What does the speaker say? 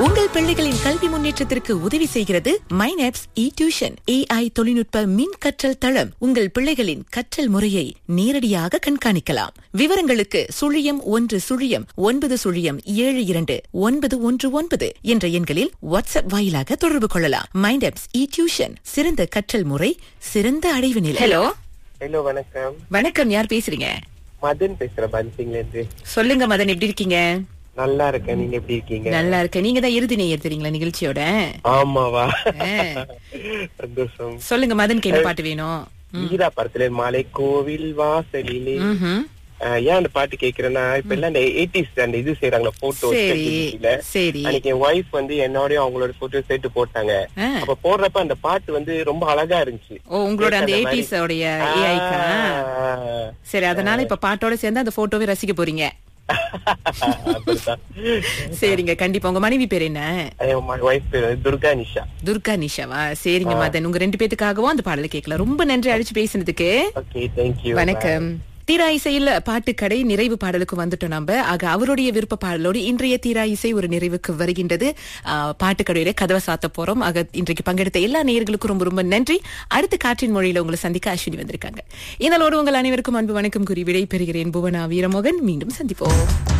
உங்கள் பிள்ளைகளின் கல்வி முன்னேற்றத்திற்கு உதவி செய்கிறது மைனாப்ஸ் இ டியூஷன் ஏஐ தொழில்நுட்ப மின் கற்றல் தளம் உங்கள் பிள்ளைகளின் கற்றல் முறையை நேரடியாக கண்காணிக்கலாம் விவரங்களுக்கு சுழியம் ஒன்று சுழியம் ஒன்பது சுழியம் ஏழு இரண்டு ஒன்பது ஒன்று ஒன்பது என்ற எண்களில் வாட்ஸ்அப் வாயிலாக தொடர்பு கொள்ளலாம் மைண்டாப்ஸ் இ டியூஷன் சிறந்த கற்றல் முறை சிறந்த அடைவு நிலை ஹலோ ஹலோ வணக்கம் வணக்கம் யார் பேசுறீங்க மதன் பேசுறேன் பன்சிங்ல இருந்து சொல்லுங்க மதன் எப்படி இருக்கீங்க நல்லா இருக்கேன் நீங்க எப்படி இருக்கீங்க நல்லா இருக்க நீங்க தான் இறுதி நேயர் தெரியுங்களா நிகழ்ச்சியோட ஆமாவா ஆ. சந்தோஷம் சொல்லுங்க மதனுக்கு என்ன பாட்டு வேணும் வீரா படத்துல மாலை கோவில் வாசலிலே ம்ஹும். ஆ, ஏன் அந்த பாட்டு கேக்குறேன்னா இப்ப எல்லாம் இந்த எயிட்டிஸ் அந்த இது செய்யறாங்களா போட்டோ சரி சரி அன்னைக்கு என் ஒய்ஃப் வந்து என்னோடய அவங்களோட போட்டோ சேர்த்து போட்டாங்க ஆ. அப்ப போடுறப்ப அந்த பாட்டு வந்து ரொம்ப அழகா இருந்துச்சு ஓ உங்களோட அந்த கேட்க எயிட்டிஸ் மாதிரி. உடைய ஏஐக்கா ஆ. சரி அதனால இப்ப பாட்டோட சேர்ந்து அந்த போட்டோவை ரசிக்க போறீங்க அப்படிதான் சரிங்க கண்டிப்பா உங்க மனைவி பேர் என்ன ஒய்ஃப் பேர் வந்து துர்கா நிஷா துர்கா நிஷாவா சரிங்க மதன் உங்க ரெண்டு பேத்துக்காகவும் அந்த பாடலை கேட்கலாம் ரொம்ப நன்றி அழைச்சு பேசினதுக்கு ஓகே தேங்க்யூ வணக்கம் தீரா இசையில் பாட்டுக்கடை நிறைவு பாடலுக்கு வந்துட்டோம் நம்ம ஆக அவருடைய விருப்ப பாடலோடு இன்றைய தீரா இசை ஒரு நிறைவுக்கு வருகின்றது ஆ, பாட்டுக்கடையில கதவை சாத்த போறோம் ஆக இன்றைக்கு பங்கெடுத்த எல்லா நேயர்களுக்கும் ரொம்ப ரொம்ப நன்றி அடுத்த காற்றின் மொழியில உங்களை சந்திக்க அஸ்வினி வந்திருக்காங்க இதனோடு உங்கள் அனைவருக்கும் அன்பு வணக்கம் கூறி விடை பெறுகிறேன் புவனா வீரமோகன் மீண்டும் சந்திப்போம்